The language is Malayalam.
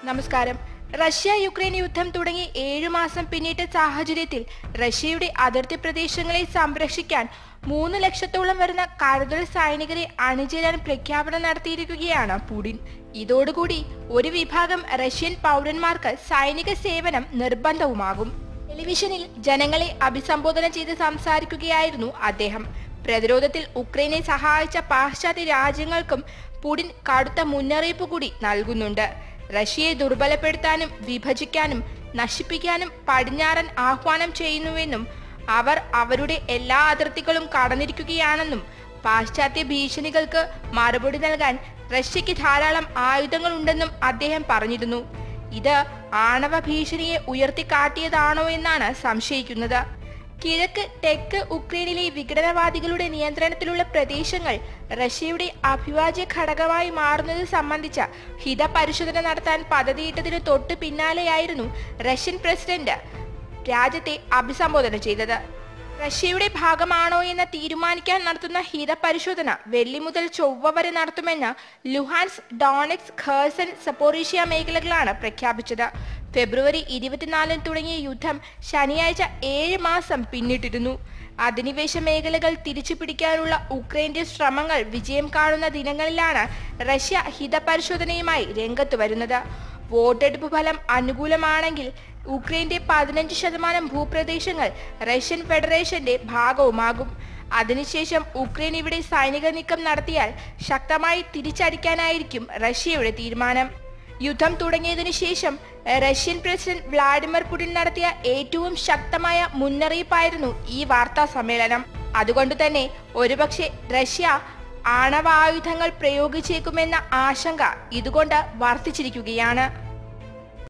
നമസ്കാരം റഷ്യ യുക്രൈൻ യുദ്ധം തുടങ്ങി ഏഴു മാസം പിന്നിട്ട സാഹചര്യത്തിൽ റഷ്യയുടെ അതിർത്തി പ്രദേശങ്ങളെ സംരക്ഷിക്കാൻ മൂന്ന് ലക്ഷത്തോളം വരുന്ന കരുതൽ സൈനികരെ അണിചേരാൻ പ്രഖ്യാപനം നടത്തിയിരിക്കുകയാണ് പുടിൻ ഇതോടുകൂടി ഒരു വിഭാഗം റഷ്യൻ പൗരന്മാർക്ക് സൈനിക സേവനം നിർബന്ധവുമാകും ടെലിവിഷനിൽ ജനങ്ങളെ അഭിസംബോധന ചെയ്ത് സംസാരിക്കുകയായിരുന്നു അദ്ദേഹം പ്രതിരോധത്തിൽ ഉക്രൈനെ സഹായിച്ച പാശ്ചാത്യ രാജ്യങ്ങൾക്കും പുടിൻ കടുത്ത മുന്നറിയിപ്പ് കൂടി നൽകുന്നുണ്ട് റഷ്യയെ ദുർബലപ്പെടുത്താനും വിഭജിക്കാനും നശിപ്പിക്കാനും പടിഞ്ഞാറൻ ആഹ്വാനം ചെയ്യുന്നുവെന്നും അവർ അവരുടെ എല്ലാ അതിർത്തികളും കടന്നിരിക്കുകയാണെന്നും പാശ്ചാത്യ ഭീഷണികൾക്ക് മറുപടി നൽകാൻ റഷ്യയ്ക്ക് ധാരാളം ആയുധങ്ങളുണ്ടെന്നും അദ്ദേഹം പറഞ്ഞിരുന്നു ഇത് ആണവ ഭീഷണിയെ ഉയർത്തിക്കാട്ടിയതാണോ എന്നാണ് സംശയിക്കുന്നത് കിഴക്ക് തെക്ക് ഉക്രൈനിലെ വിഘടനവാദികളുടെ നിയന്ത്രണത്തിലുള്ള പ്രദേശങ്ങൾ റഷ്യയുടെ അഭിവാജ്യ ഘടകമായി മാറുന്നത് സംബന്ധിച്ച ഹിതപരിശോധന നടത്താൻ പദ്ധതിയിട്ടതിനു തൊട്ടു പിന്നാലെയായിരുന്നു റഷ്യൻ പ്രസിഡന്റ് രാജ്യത്തെ അഭിസംബോധന ചെയ്തത് റഷ്യയുടെ ഭാഗമാണോ എന്ന് തീരുമാനിക്കാൻ നടത്തുന്ന ഹിതപരിശോധന വെള്ളി മുതൽ ചൊവ്വ വരെ നടത്തുമെന്ന് ലുഹാൻസ് ഡോണിക്സ് ഖേഴ്സൺ സപ്പോറീഷ്യ മേഖലകളാണ് പ്രഖ്യാപിച്ചത് ഫെബ്രുവരി ഇരുപത്തിനാലിന് തുടങ്ങിയ യുദ്ധം ശനിയാഴ്ച ഏഴ് മാസം പിന്നിട്ടിരുന്നു അധിനിവേശ മേഖലകൾ തിരിച്ചു പിടിക്കാനുള്ള ഉക്രൈന്റെ ശ്രമങ്ങൾ വിജയം കാണുന്ന ദിനങ്ങളിലാണ് റഷ്യ ഹിതപരിശോധനയുമായി രംഗത്ത് വരുന്നത് വോട്ടെടുപ്പ് ഫലം അനുകൂലമാണെങ്കിൽ ഉക്രൈന്റെ പതിനഞ്ച് ശതമാനം ഭൂപ്രദേശങ്ങൾ റഷ്യൻ ഫെഡറേഷന്റെ ഭാഗവുമാകും അതിനുശേഷം ഉക്രൈൻ ഇവിടെ സൈനിക നീക്കം നടത്തിയാൽ ശക്തമായി തിരിച്ചടിക്കാനായിരിക്കും റഷ്യയുടെ തീരുമാനം യുദ്ധം തുടങ്ങിയതിനു ശേഷം റഷ്യൻ പ്രസിഡന്റ് വ്ളാഡിമിർ പുടിൻ നടത്തിയ ഏറ്റവും ശക്തമായ മുന്നറിയിപ്പായിരുന്നു ഈ വാർത്താ സമ്മേളനം അതുകൊണ്ട് തന്നെ ഒരുപക്ഷെ റഷ്യ ആണവായുധങ്ങൾ പ്രയോഗിച്ചേക്കുമെന്ന ആശങ്ക ഇതുകൊണ്ട് വർദ്ധിച്ചിരിക്കുകയാണ്